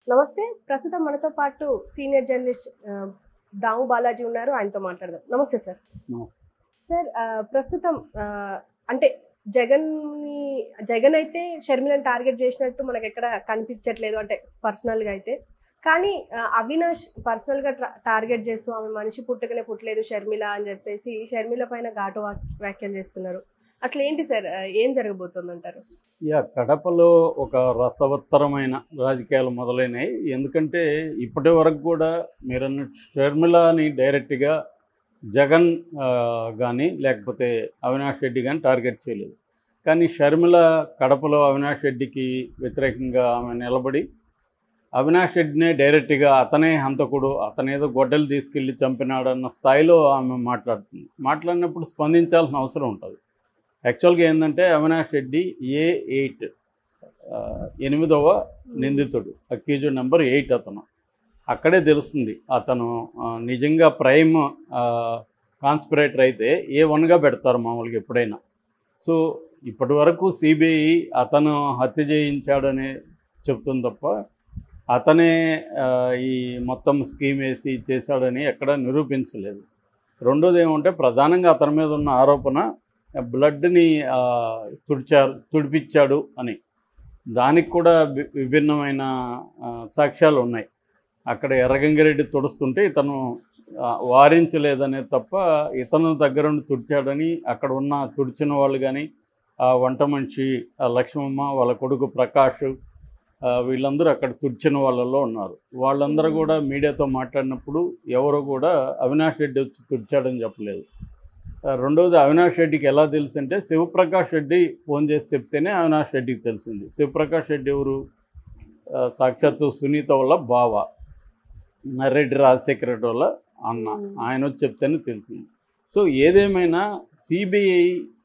నమస్తే ప్రస్తుతం మనతో పాటు సీనియర్ జర్నలిస్ట్ ఆ, దాము బాలాజీ ఉన్నారు ఆయనతో మాట్లాడదాం నమస్తే సార్ నమస్తే. సార్ ఆ, ప్రస్తుతం ఆ, అంటే జగన్ జగన్ అయితే షర్మిలను టార్గెట్ చేసినట్టు మనకి ఎక్కడ కనిపించట్లేదు అంటే పర్సనల్గా అయితే కానీ ఆ, అవినాష్ పర్సనల్గా టార్గెట్ చేస్తూ ఆమె మనిషి పుట్టుకనే పుట్టలేదు షర్మిల అని చెప్పేసి షర్మిల పైన ఘాటు వాక్- వ్యాఖ్యలు చేస్తున్నారు అసలు ఏంటి సార్ ఆ, ఏం జరగబోతుంది అంటారు యా కడపలో ఒక రసవత్తరమైన రాజకీయాలు మొదలైనాయి ఎందుకంటే ఇప్పటి వరకు కూడా మీరు అన్నట్టు షర్మిలాని డైరెక్ట్గా జగన్ కానీ లేకపోతే అవినాష్ రెడ్డి కానీ టార్గెట్ చేయలేదు కానీ షర్మిల కడపలో అవినాష్ రెడ్డికి వ్యతిరేకంగా ఆమె నిలబడి అవినాష్ రెడ్డినే డైరెక్ట్గా అతనే హంతకుడు అతనేదో గొడ్డలు తీసుకెళ్ళి చంపినాడు అన్న స్థాయిలో ఆమె మాట్లాడుతుంది మాట్లాడినప్పుడు స్పందించాల్సిన అవసరం ఉంటుంది యాక్చువల్గా ఏంటంటే అవినాష్ రెడ్డి ఏ ఎయిట్ ఎనిమిదవ నిందితుడు అక్యూజుడ్ నెంబర్ ఎయిట్ అతను అక్కడే తెలుస్తుంది అతను ఆ, నిజంగా ప్రైమ్ కాన్స్పిరేటర్ అయితే ఏ వన్గా పెడతారు మామూలుగా ఎప్పుడైనా సో ఇప్పటి వరకు సిబిఐ అతను హత్య చేయించాడనే చెప్తుంది తప్ప అతనే ఆ, ఈ మొత్తం స్కీమ్ వేసి చేశాడని ఎక్కడ నిరూపించలేదు రెండోది ఏమంటే ప్రధానంగా అతని మీద ఉన్న ఆరోపణ బ్లడ్ని ఆ, తుడిచారు తుడిపించాడు అని దానికి కూడా వి- విభిన్నమైన ఆ, సాక్ష్యాలు ఉన్నాయి అక్కడ ఎర్రగంగిరెడ్డి తుడుస్తుంటే ఇతను ఆ, వారించలేదనే తప్ప ఇతను దగ్గరుండి తుడిచాడని అక్కడ ఉన్న తుడిచిన వాళ్ళు కానీ ఆ వంట మనిషి ఆ లక్ష్మమ్మ వాళ్ళ కొడుకు ప్రకాష్ ఆ, వీళ్ళందరూ అక్కడ తుడిచిన వాళ్ళలో ఉన్నారు వాళ్ళందరూ కూడా మీడియాతో మాట్లాడినప్పుడు ఎవరు కూడా అవినాష్ రెడ్డి వచ్చి తుడిచాడని చెప్పలేదు ఆ, రెండవది అవినాష్ రెడ్డికి ఎలా తెలుసు అంటే శివప్రకాష్ రెడ్డి ఫోన్ చేసి చెప్తేనే అవినాష్ రెడ్డికి తెలిసింది శివప్రకాష్ రెడ్డి ఎవరు ఆ, సాక్షాత్తు సునీత వల్ల బావ నర్రెడ్డి రాజశేఖర రెడ్డి వల్ల అన్న ఆయన వచ్చి చెప్తేనే తెలిసింది సో ఏదేమైనా సిబిఐ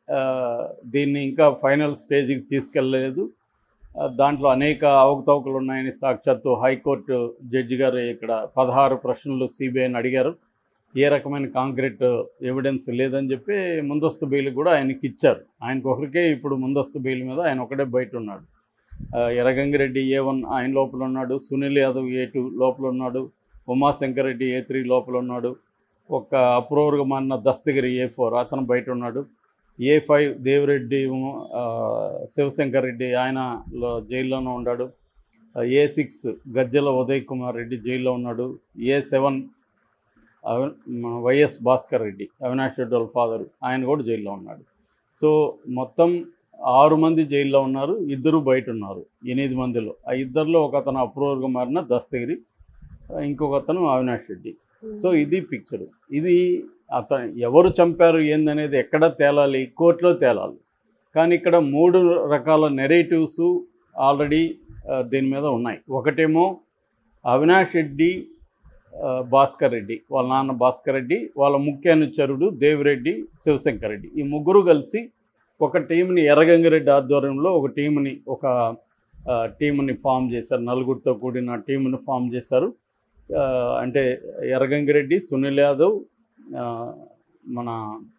దీన్ని ఇంకా ఫైనల్ స్టేజ్కి తీసుకెళ్ళలేదు ఆ, దాంట్లో అనేక అవకతవకలు ఉన్నాయని సాక్షాత్తు హైకోర్టు జడ్జి గారు ఇక్కడ పదహారు ప్రశ్నలు సిబిఐని అడిగారు ఏ రకమైన కాంక్రీట్ ఎవిడెన్స్ లేదని చెప్పి ముందస్తు బెయిల్ కూడా ఆయనకి ఇచ్చారు ఆయనకు ఒకరికే ఇప్పుడు ముందస్తు బెయిల్ మీద ఆయన ఒకడే బయట ఉన్నాడు ఆ, ఎర్రగంగిరెడ్డి ఏ వన్ ఆయన లోపల ఉన్నాడు సునీల్ యాదవ్ ఏ టూ లోపల ఉన్నాడు ఉమాశంకర్ రెడ్డి ఏ త్రీ లోపల ఉన్నాడు ఒక అప్రూవర్గా మారిన దస్తగిరి ఏ ఫోర్ అతను బయట ఉన్నాడు ఏ ఫైవ్ దేవిరెడ్డి ఆ, శివశంకర్ రెడ్డి ఆయన లో- జైల్లోనే ఉన్నాడు ఆ, ఏ సిక్స్ గజ్జల ఉదయ్ కుమార్ రెడ్డి జైల్లో ఉన్నాడు ఏ సెవెన్ అవి- మన వైఎస్ భాస్కర్ రెడ్డి అవినాష్ రెడ్డి వాళ్ళ ఫాదర్ ఆయన కూడా జైల్లో ఉన్నాడు సో మొత్తం ఆరు మంది జైల్లో ఉన్నారు ఇద్దరు బయట ఉన్నారు ఎనిమిది మందిలో ఆ ఇద్దరిలో ఒక అతను అప్రూవర్గా మారిన దస్తగిరి ఆ, ఇంకొక అతను అవినాష్ రెడ్డి సో ఇది పిక్చర్ ఇది అతను ఎవరు చంపారు ఏందనేది ఎక్కడ తేలాలి కోర్టులో తేలాలి కానీ ఇక్కడ మూడు రకాల నెరేటివ్స్ ఆల్రెడీ దీని మీద ఉన్నాయి ఒకటేమో అవినాష్ రెడ్డి ఆ, భాస్కర్ రెడ్డి వాళ్ళ నాన్న భాస్కర్ రెడ్డి వాళ్ళ ముఖ్య అనుచరుడు దేవిరెడ్డి శివశంకర్ రెడ్డి ఈ ముగ్గురు కలిసి ఒక టీంని ఎర్రగంగిరెడ్డి ఆధ్వర్యంలో ఒక టీంని ఒక ఆ, టీంని ఫామ్ చేశారు నలుగురితో కూడిన టీంని ఫామ్ చేశారు ఆ, అంటే ఎర్రగంగిరెడ్డి సునీల్ యాదవ్ ఆ, మన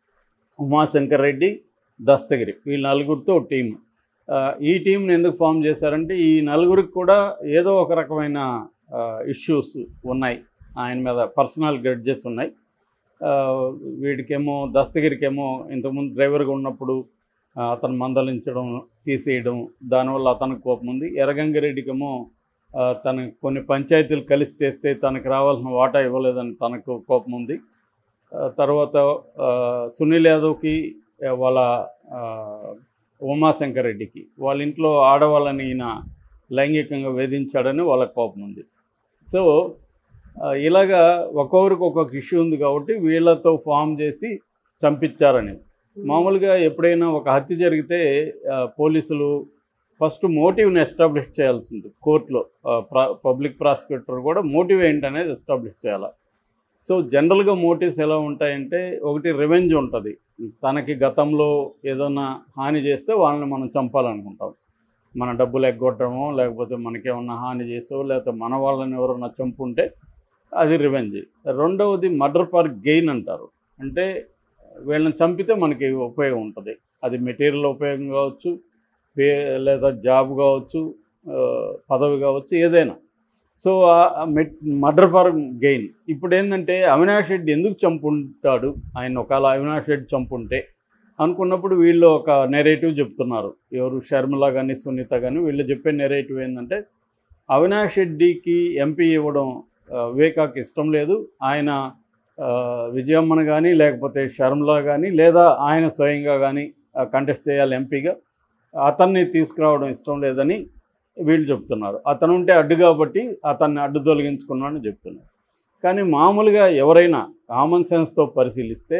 ఉమాశంకర్ రెడ్డి దస్తగిరి వీళ్ళ నలుగురితో ఒక టీం ఆ, ఈ టీంని ఎందుకు ఫామ్ చేశారంటే ఈ నలుగురికి కూడా ఏదో ఒక రకమైన ఇష్యూస్ ఉన్నాయి ఆయన మీద పర్సనల్ గ్రెడ్జెస్ ఉన్నాయి ఆ, వీడికేమో దస్తగిరికేమో ఇంతకుముందు డ్రైవర్గా ఉన్నప్పుడు ఆ, అతను మందలించడం తీసేయడం దానివల్ల అతనికి కోపం ఉంది ఎర్రగంగిరెడ్డికేమో ఆ, తన కొన్ని పంచాయతీలు కలిసి చేస్తే తనకు రావాల్సిన వాటా ఇవ్వలేదని తనకు కోపం ఉంది ఆ, తర్వాత ఆ, సునీల్ యాదవ్కి ఆ, వాళ్ళ ఆ, ఉమాశంకర్ రెడ్డికి వాళ్ళ ఇంట్లో ఆడవాళ్ళని ఈయన లైంగికంగా వేధించాడని వాళ్ళ కోపం ఉంది సో ఆ, ఇలాగా ఒక్కొక్కరికి ఒక్కొక్క ఇష్యూ ఉంది కాబట్టి వీళ్ళతో ఫామ్ చేసి చంపించారని మామూలుగా ఎప్పుడైనా ఒక హత్య జరిగితే ఆ, పోలీసులు ఫస్ట్ మోటివ్ని ఎస్టాబ్లిష్ చేయాల్సి ఉంటుంది కోర్టులో ఆ, ప్రా పబ్లిక్ ప్రాసిక్యూటర్ కూడా మోటివ్ ఏంటనేది ఎస్టాబ్లిష్ చేయాలి సో జనరల్గా మోటివ్స్ ఎలా ఉంటాయంటే ఒకటి రివెంజ్ ఉంటుంది తనకి గతంలో ఏదైనా హాని చేస్తే వాళ్ళని మనం చంపాలనుకుంటాం మన డబ్బులు ఎగ్గొట్టడమో లేకపోతే మనకేమన్నా హాని చేసో లేకపోతే మన వాళ్ళని ఎవరన్నా చంపుంటే అది రివెంజ్ రెండవది మర్డర్ ఫర్ గెయిన్ అంటారు అంటే వీళ్ళని చంపితే మనకి ఉపయోగం ఉంటుంది అది మెటీరియల్ ఉపయోగం కావచ్చు పే లేదా జాబ్ కావచ్చు ఆ, పదవి కావచ్చు ఏదైనా సో మర్డర్ ఫర్ గెయిన్ ఇప్పుడు ఏంటంటే అవినాష్ రెడ్డి ఎందుకు చంపుంటాడు ఆయన ఒకవేళ అవినాష్ రెడ్డి చంపుంటే అనుకున్నప్పుడు వీళ్ళు ఒక నెరేటివ్ చెప్తున్నారు ఎవరు షర్మిల కానీ సునీత కానీ వీళ్ళు చెప్పే నెరేటివ్ ఏంటంటే అవినాష్ రెడ్డికి ఎంపీ ఇవ్వడం ఆ, వివేకాకి ఇష్టం లేదు ఆయన ఆ, విజయమ్మను కానీ లేకపోతే షర్మిల కానీ లేదా ఆయన స్వయంగా కానీ కంటెస్ట్ చేయాలి ఎంపీగా అతన్ని తీసుకురావడం ఇష్టం లేదని వీళ్ళు చెప్తున్నారు అతను ఉంటే అడ్డు కాబట్టి అతన్ని అడ్డు తొలగించుకున్నాడని చెప్తున్నారు కానీ మామూలుగా ఎవరైనా కామన్ సెన్స్తో పరిశీలిస్తే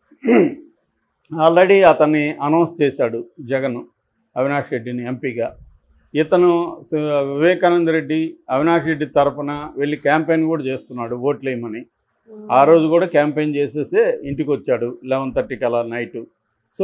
ఆల్రెడీ అతన్ని అనౌన్స్ చేశాడు జగన్ అవినాష్ రెడ్డిని ఎంపీగా ఇతను స- వివేకానంద రెడ్డి అవినాష్ రెడ్డి తరపున వెళ్ళి క్యాంపెయిన్ కూడా చేస్తున్నాడు ఓట్లు వేయమని ఆ రోజు కూడా క్యాంపెయిన్ చేసేసే ఇంటికి వచ్చాడు లెవెన్ థర్టీకి అలా నైటు సో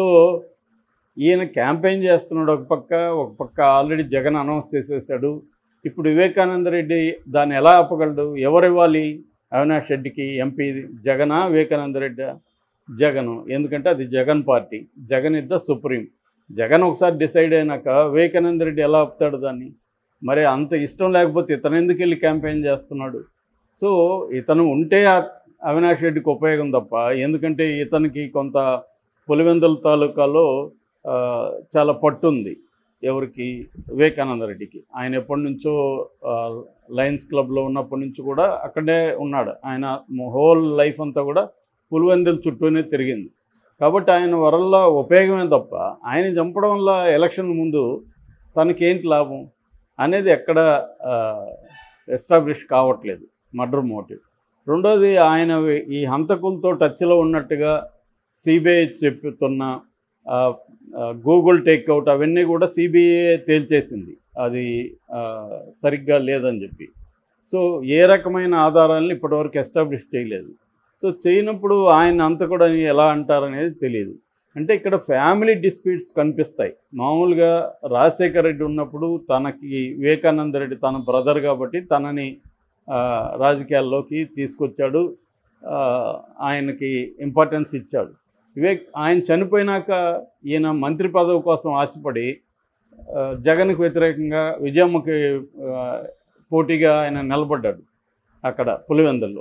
ఈయన క్యాంపెయిన్ చేస్తున్నాడు ఒక పక్క ఒక పక్క ఆల్రెడీ జగన్ అనౌన్స్ చేసేసాడు ఇప్పుడు వివేకానంద రెడ్డి దాన్ని ఎలా ఆపగలడు ఎవరు ఇవ్వాలి అవినాష్ రెడ్డికి ఎంపీ జగనా వివేకానంద రెడ్డి జగను ఎందుకంటే అది జగన్ పార్టీ జగన్ ఇద్ద సుప్రీం జగన్ ఒకసారి డిసైడ్ అయినాక వివేకానంద రెడ్డి ఎలా ఆపుతాడు దాన్ని మరి అంత ఇష్టం లేకపోతే ఇతను ఎందుకు వెళ్ళి క్యాంపెయిన్ చేస్తున్నాడు సో ఇతను ఉంటే ఆ- అవినాష్ రెడ్డికి ఉపయోగం తప్ప ఎందుకంటే ఇతనికి కొంత పులివెందుల తాలూకాలో ఆ, చాలా పట్టు ఉంది ఎవరికి వివేకానంద రెడ్డికి ఆయన ఎప్పటి నుంచో ఆ, లయన్స్ క్లబ్లో ఉన్నప్పటి నుంచి కూడా అక్కడే ఉన్నాడు ఆయన హోల్ లైఫ్ అంతా కూడా పులివెందుల చుట్టూనే తిరిగింది కాబట్టి ఆయన వరల్లా ఉపయోగమే తప్ప ఆయన చంపడం వల్ల ఎలక్షన్ ముందు తనకేంటి లాభం అనేది ఎక్కడ ఎస్టాబ్లిష్ కావట్లేదు మర్డర్ మోటివ్ రెండోది ఆయన ఈ హంతకులతో టచ్లో ఉన్నట్టుగా సిబిఐ చెప్తున్న ఆ, ఆ, గూగుల్ టేక్అవుట్ అవన్నీ కూడా సిబిఐ తేల్చేసింది అది ఆ, సరిగ్గా లేదని చెప్పి సో ఏ రకమైన ఆధారాలను ఇప్పటివరకు ఎస్టాబ్లిష్ చేయలేదు సో చేయనప్పుడు ఆయన అంత కూడా ఎలా అంటారనేది తెలియదు అంటే ఇక్కడ ఫ్యామిలీ డిస్ప్యూట్స్ కనిపిస్తాయి మామూలుగా రాజశేఖర రెడ్డి ఉన్నప్పుడు తనకి వివేకానంద రెడ్డి తన బ్రదర్ కాబట్టి తనని ఆ, రాజకీయాల్లోకి తీసుకొచ్చాడు ఆ, ఆయనకి ఇంపార్టెన్స్ ఇచ్చాడు వివేక్ ఆయన చనిపోయినాక ఈయన మంత్రి పదవి కోసం ఆశపడి ఆ, జగన్కి వ్యతిరేకంగా విజయమ్మకి ఆ, పోటీగా ఆయన నిలబడ్డాడు అక్కడ పులివెందుల్లో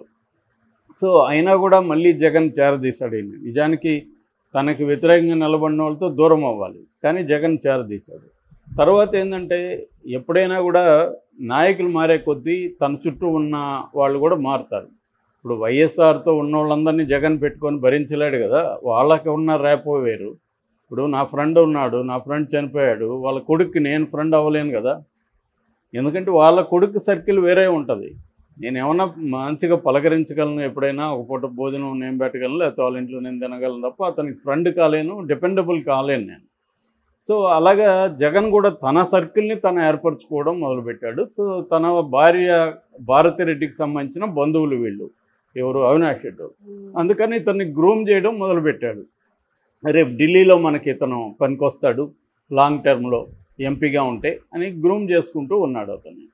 సో అయినా కూడా మళ్ళీ జగన్ చేరదీశాడు ఈయన నిజానికి తనకి వ్యతిరేకంగా నిలబడిన వాళ్ళతో దూరం అవ్వాలి కానీ జగన్ చేరదీశాడు తర్వాత ఏంటంటే ఎప్పుడైనా కూడా నాయకులు మారే కొద్దీ తన చుట్టూ ఉన్న వాళ్ళు కూడా మారుతారు ఇప్పుడు వైఎస్ఆర్తో ఉన్న వాళ్ళందరినీ జగన్ పెట్టుకొని భరించలేడు కదా వాళ్ళకి ఉన్న రేపో వేరు ఇప్పుడు నా ఫ్రెండ్ ఉన్నాడు నా ఫ్రెండ్ చనిపోయాడు వాళ్ళ కొడుక్కి నేను ఫ్రెండ్ అవ్వలేను కదా ఎందుకంటే వాళ్ళ కొడుకు సర్కిల్ వేరే ఉంటుంది నేను ఏమన్నా మంచిగా పలకరించగలను ఎప్పుడైనా ఒక పూట భోజనం నేను పెట్టగలను లేకపోతే వాళ్ళ ఇంట్లో నేను తినగలను తప్ప అతనికి ఫ్రెండ్ కాలేను డిపెండబుల్ కాలేను నేను సో అలాగా జగన్ కూడా తన సర్కిల్ని తను ఏర్పరచుకోవడం మొదలుపెట్టాడు సో తన భార్య భారతిరెడ్డికి సంబంధించిన బంధువులు వీళ్ళు ఎవరు అవినాష్ రెడ్డి అందుకని ఇతన్ని గ్రూమ్ చేయడం మొదలుపెట్టాడు రేపు ఢిల్లీలో మనకి ఇతను పనికొస్తాడు లాంగ్ టర్మ్లో ఎంపీగా ఉంటే అని గ్రూమ్ చేసుకుంటూ ఉన్నాడు అతన్ని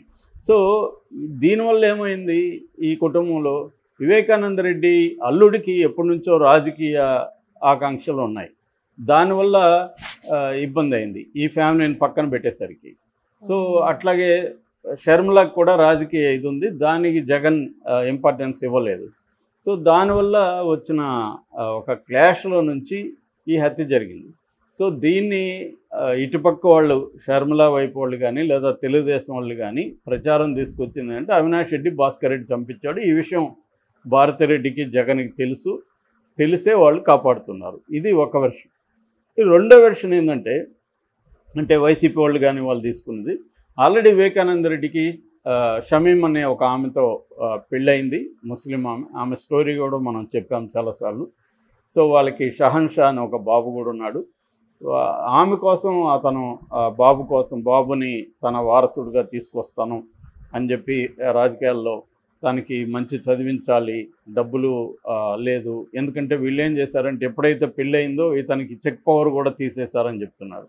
సో దీనివల్ల ఏమైంది ఈ కుటుంబంలో వివేకానంద రెడ్డి అల్లుడికి ఎప్పటి నుంచో రాజకీయ ఆకాంక్షలు ఉన్నాయి దానివల్ల ఆ, ఇబ్బంది అయింది ఈ ఫ్యామిలీని పక్కన పెట్టేసరికి సో అట్లాగే షర్మిలకు కూడా రాజకీయ ఇది ఉంది దానికి జగన్ ఇంపార్టెన్స్ ఇవ్వలేదు సో దానివల్ల వచ్చిన ఆ, ఒక క్లాష్లో నుంచి ఈ హత్య జరిగింది సో దీన్ని ఆ, ఇటుపక్క వాళ్ళు షర్మిల వైపు వాళ్ళు కానీ లేదా తెలుగుదేశం వాళ్ళు కానీ ప్రచారం తీసుకొచ్చింది అంటే అవినాష్ రెడ్డి భాస్కర్ రెడ్డి చంపించాడు ఈ విషయం భారతిరెడ్డికి జగన్కి తెలుసు తెలిసే వాళ్ళు కాపాడుతున్నారు ఇది ఒక వెర్షన్ ఈ రెండో వెర్షన్ ఏంటంటే అంటే వైసీపీ వాళ్ళు కానీ వాళ్ళు తీసుకున్నది ఆల్రెడీ వివేకానంద రెడ్డికి ఆ, షమీం అనే ఒక ఆమెతో ఆ, పెళ్ళయింది ముస్లిం ఆమె ఆమె స్టోరీ కూడా మనం చెప్పాం చాలాసార్లు సో వాళ్ళకి షహన్ షా అనే ఒక బాబు కూడా ఉన్నాడు ఆ, ఆమె కోసం అతను ఆ, బాబు కోసం బాబుని తన వారసుడిగా తీసుకొస్తాను అని చెప్పి ఆ, రాజకీయాల్లో తనకి మంచి చదివించాలి డబ్బులు ఆ, లేదు ఎందుకంటే వీళ్ళు ఏం చేశారంటే ఎప్పుడైతే పెళ్ళయిందో ఇతనికి చెక్ పవర్ కూడా తీసేశారని చెప్తున్నారు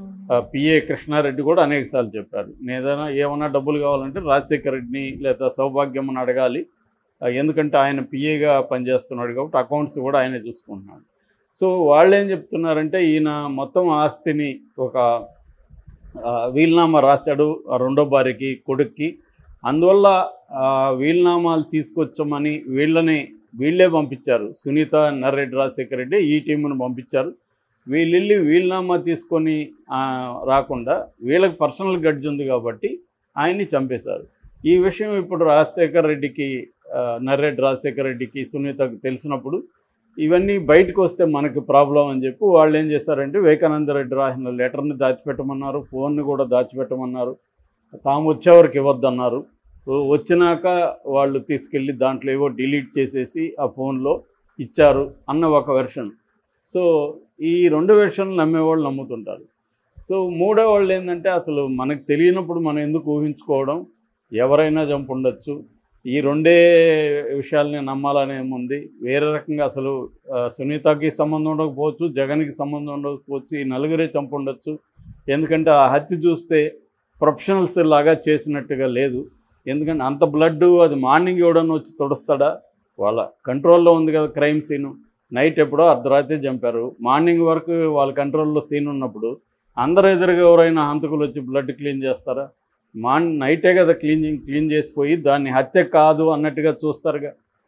పిఏ కృష్ణారెడ్డి కూడా అనేకసార్లు చెప్పారు నేను ఏదైనా ఏమన్నా డబ్బులు కావాలంటే రాజశేఖర రెడ్డిని లేదా సౌభాగ్యమ్మని అడగాలి ఆ, ఎందుకంటే ఆయన పిఏగా పనిచేస్తున్నాడు కాబట్టి అకౌంట్స్ కూడా ఆయనే చూసుకుంటున్నాడు సో వాళ్ళు ఏం చెప్తున్నారంటే ఈయన మొత్తం ఆస్తిని ఒక ఆ, వీలునామా రాశాడు ఆ రెండో భార్యకి కొడుక్కి అందువల్ల ఆ, వీలునామాలు తీసుకొచ్చామని వీళ్ళని వీళ్ళే పంపించారు సునీత నర్రెడ్డి రాజశేఖర రెడ్డి ఈ టీమును పంపించారు వీళ్ళు వెళ్ళి వీలునామా తీసుకొని ఆ, రాకుండా వీళ్ళకి పర్సనల్ గడ్జ్ ఉంది కాబట్టి ఆయన్ని చంపేశారు ఈ విషయం ఇప్పుడు రాజశేఖర రెడ్డికి ఆ, నర్రెడ్డి రాజశేఖర రెడ్డికి సునీతకు తెలిసినప్పుడు ఇవన్నీ బయటకు వస్తే మనకి ప్రాబ్లం అని చెప్పి వాళ్ళు ఏం చేశారంటే వివేకానంద రెడ్డి రాసిన లెటర్ని దాచిపెట్టమన్నారు ఫోన్ని కూడా దాచిపెట్టమన్నారు తాము వచ్చేవరకు ఇవ్వద్దన్నారు ఓ- వచ్చినాక వాళ్ళు తీసుకెళ్ళి దాంట్లో ఏవో డిలీట్ చేసేసి ఆ ఫోన్లో ఇచ్చారు అన్న ఒక వెర్షన్ సో ఈ రెండు వెర్షన్లు నమ్మేవాళ్ళు నమ్ముతుంటారు సో మూడో వాళ్ళు ఏంటంటే అసలు మనకు తెలియనప్పుడు మనం ఎందుకు ఊహించుకోవడం ఎవరైనా చంపు ఉండొచ్చు ఈ రెండే విషయాల్ని నమ్మాలనే ఉంది వేరే రకంగా అసలు ఆ, సునీతకి సంబంధం ఉండకపోవచ్చు జగన్కి సంబంధం ఉండకపోవచ్చు ఈ నలుగురే చంపు ఉండొచ్చు ఎందుకంటే ఆ హత్య చూస్తే ప్రొఫెషనల్స్ లాగా చేసినట్టుగా లేదు ఎందుకంటే అంత బ్లడ్ అది మార్నింగ్ ఎవడన్నా వచ్చి తుడుస్తాడా వాళ్ళ కంట్రోల్లో ఉంది కదా క్రైమ్ సీను నైట్ ఎప్పుడో అర్ధరాత్రి చంపారు మార్నింగ్ వరకు వాళ్ళ కంట్రోల్లో సీన్ ఉన్నప్పుడు అందరు ఎదురుగా ఎవరైనా హంతకులు వచ్చి బ్లడ్ క్లీన్ చేస్తారా మార్న్ నైటే కదా క్లీనింగ్ క్లీన్ చేసిపోయి దాన్ని హత్య కాదు అన్నట్టుగా చూస్తారుగా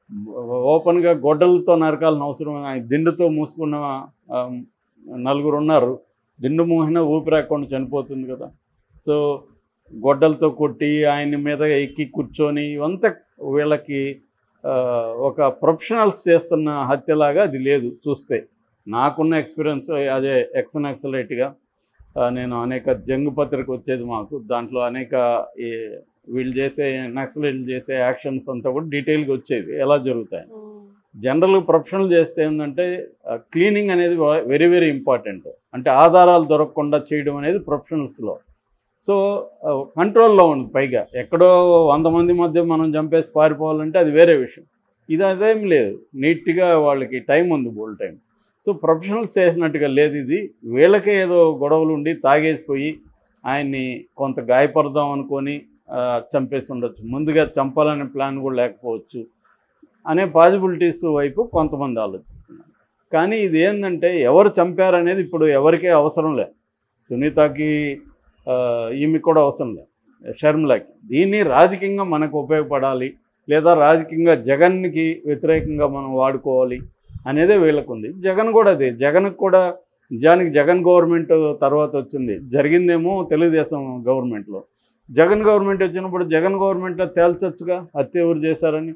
ఓపెన్గా గొడ్డలతో నరకాల్సిన అవసరం ఆయన దిండుతో మూసుకున్న ఆ, నలుగురు ఉన్నారు దిండు మూహిన ఊపిరాకుండా చనిపోతుంది కదా సో గొడ్డలతో కొట్టి ఆయన మీద ఎక్కి కూర్చొని ఇవంతా వీళ్ళకి ఆ, ఒక ప్రొఫెషనల్స్ చేస్తున్న హత్యలాగా అది లేదు చూస్తే నాకున్న ఎక్స్పీరియన్స్ అదే ఎక్స్ నక్సలైట్గా నేను అనేక జంగు పత్రిక వచ్చేది మాకు దాంట్లో అనేక ఈ వీళ్ళు చేసే నక్సలైట్లు చేసే యాక్షన్స్ అంతా కూడా డీటెయిల్గా వచ్చేవి ఎలా జరుగుతాయి జనరల్ ప్రొఫెషనల్ చేస్తే ఏంటంటే క్లీనింగ్ అనేది వెరీ వెరీ ఇంపార్టెంట్ అంటే ఆధారాలు దొరకకుండా చేయడం అనేది ప్రొఫెషనల్స్లో సో కంట్రోల్లో ఉంది పైగా ఎక్కడో వంద మంది మధ్య మనం చంపేసి పారిపోవాలంటే అది వేరే విషయం ఇది అదేం లేదు నీట్గా వాళ్ళకి టైం ఉంది బోల్ టైం సో ప్రొఫెషనల్స్ చేసినట్టుగా లేదు ఇది వీళ్ళకే ఏదో గొడవలు ఉండి తాగేసిపోయి ఆయన్ని కొంత గాయపడదాం అనుకొని ఆ, చంపేసి ఉండొచ్చు ముందుగా చంపాలనే ప్లాన్ కూడా లేకపోవచ్చు అనే పాసిబిలిటీస్ వైపు కొంతమంది ఆలోచిస్తున్నారు కానీ ఇది ఏంటంటే ఎవరు చంపారనేది ఇప్పుడు ఎవరికే అవసరం లేదు సునీతకి ఆ, ఈమె కూడా అవసరం లేదు షర్మిలకి దీన్ని రాజకీయంగా మనకు ఉపయోగపడాలి లేదా రాజకీయంగా జగన్కి వ్యతిరేకంగా మనం వాడుకోవాలి అనేదే వీళ్ళకు ఉంది జగన్ కూడా అదే జగన్కి కూడా నిజానికి జగన్ గవర్నమెంట్ తర్వాత వచ్చింది జరిగిందేమో తెలుగుదేశం గవర్నమెంట్లో జగన్ గవర్నమెంట్ వచ్చినప్పుడు జగన్ గవర్నమెంట్లో తేల్చొచ్చుగా హత్య ఎవరు చేశారని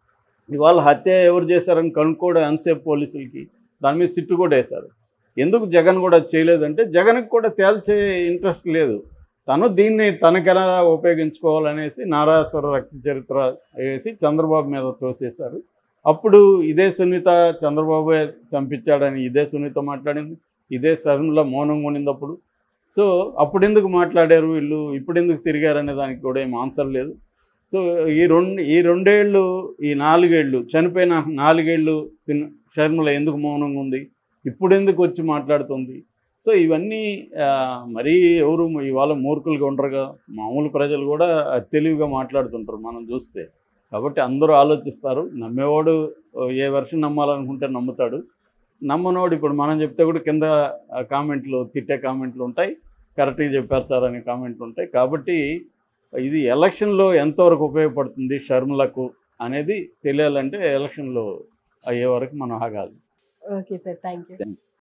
ఇవాళ హత్య ఎవరు చేశారని కనుక్కోవడం ఎంతసేపు పోలీసులకి దాని మీద సిట్టు కూడా వేశారు ఎందుకు జగన్ కూడా చేయలేదంటే జగన్కి కూడా తేల్చే ఇంట్రెస్ట్ లేదు తను దీన్ని తనకెలా ఉపయోగించుకోవాలనేసి నారాయణశ్వర రక్త చరిత్ర వేసి చంద్రబాబు మీద తోసేశారు అప్పుడు ఇదే సునీత చంద్రబాబు చంపించాడని ఇదే సునీత మాట్లాడింది ఇదే శర్మిల మౌనంగా ఉండింది అప్పుడు సో అప్పుడు ఎందుకు మాట్లాడారు వీళ్ళు ఇప్పుడు ఎందుకు తిరిగారు అనే దానికి కూడా ఏం ఆన్సర్ లేదు సో ఈ రెండు ఈ రెండేళ్ళు ఈ నాలుగేళ్ళు చనిపోయిన నాలుగేళ్ళు సిన్ షర్మిల ఎందుకు మౌనంగా ఉంది ఇప్పుడు ఎందుకు వచ్చి మాట్లాడుతుంది సో ఇవన్నీ ఆ, మరీ ఎవరు ఇవాళ మూర్ఖులుగా ఉండరుగా మామూలు ప్రజలు కూడా తెలివిగా మాట్లాడుతుంటారు మనం చూస్తే కాబట్టి అందరూ ఆలోచిస్తారు నమ్మేవాడు ఏ వర్షం నమ్మాలనుకుంటే నమ్ముతాడు నమ్మనోడు ఇప్పుడు మనం చెప్తే కూడా కింద ఆ, కామెంట్లు తిట్టే కామెంట్లు ఉంటాయి కరెక్ట్గా చెప్పారు సార్ అనే కామెంట్లు ఉంటాయి కాబట్టి ఇది ఎలక్షన్లో ఎంతవరకు ఉపయోగపడుతుంది షర్మిలకు అనేది తెలియాలంటే ఎలక్షన్లో అయ్యే వరకు మనం ఆగాలి ఓకే సార్ థ్యాంక్ యూ